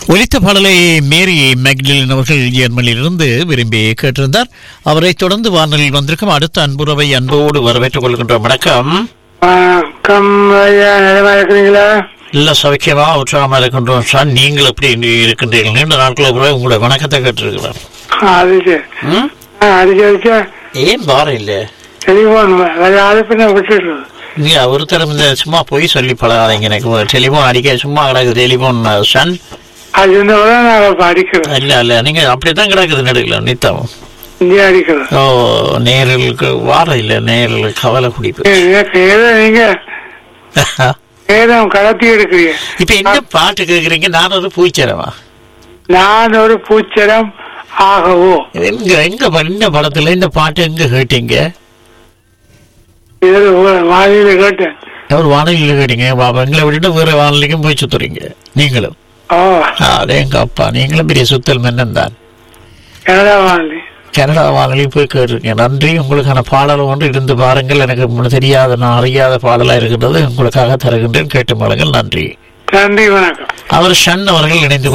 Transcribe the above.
ஒலித்த பாடலை மேரி மெக்டிலின் அவர்கள் ஜெர்மனியிலிருந்து விரும்பி கேட்டிருந்தார் அவரை தொடர்ந்து வானொலியில் வந்திருக்கும் அடுத்த அன்புறவை அன்போடு வரவேற்றுக் கொள்கின்றோம் வணக்கம் வணக்கம் ஐயா நிலமா இருக்கிறீங்களா இல்ல சௌக்கியமா உற்சாகமா இருக்கின்றோம் சார் நீங்கள் எப்படி இருக்கின்றீர்கள் நீண்ட நாட்களுக்கு பிறகு உங்களுடைய வணக்கத்தை கேட்டிருக்கிறேன் அது சரி ம்? ஆ, அது சரிச்சா ஏன் பாரம் இல்ல டெலிஃபோன் வேற ஆளு பின்ன விட்டுடுறது நீங்க ஒருத்தர் இந்த சும்மா போய் சொல்லி பழகாதீங்க எனக்கு டெலிபோன் அடிக்க சும்மா கிடக்குது டெலிபோன் சன் அது இருந்தவரை நாங்கள் இப்போ அடிக்கிறோம் இல்ல இல்ல நீங்க அப்படித்தான் கிடக்குது நடுவில் நித்தம் இங்கே அடிக்கிறோம் ஓ நேர்களுக்கு வாரம் இல்ல நேர்களுக்கு கவலை குடிப்பு எனக்கு ஏதோ நீங்க ஏதோ கடத்தி எடுக்கிறீங்க இப்ப என்ன பாட்டு கேக்குறீங்க நான் ஒரு பூச்சரமா நான் ஒரு பூச்சரம் ஆகவோ எங்க எங்க ப- இந்த படத்துல இந்த பாட்டு எங்க கேட்டீங்க இது வானிலை கேட்டேன் ஒரு வானொலியில கேட்டீங்க பாப்பா எங்களை விட்டுட்டு வேற வானொலிக்கும் போய் சுத்துறீங்க நீங்களும் ஓ அதே எங்க அப்பா நீங்களும் பெரிய சுத்தல் மன்னன் தான் கனடா வானிலை கனடா வானொலி போய் கேட்டிருக்கேன் நன்றி உங்களுக்கான பாடல் ஒன்று இருந்து பாருங்கள் எனக்கு முன்ன தெரியாத நான் அறியாத பாடலா இருக்கின்றது உங்களுக்காக தருகின்றேன் கேட்டு பாருங்கள் நன்றி நன்றி வணக்கம் அவர் ஷன் அவர்கள் இணைந்து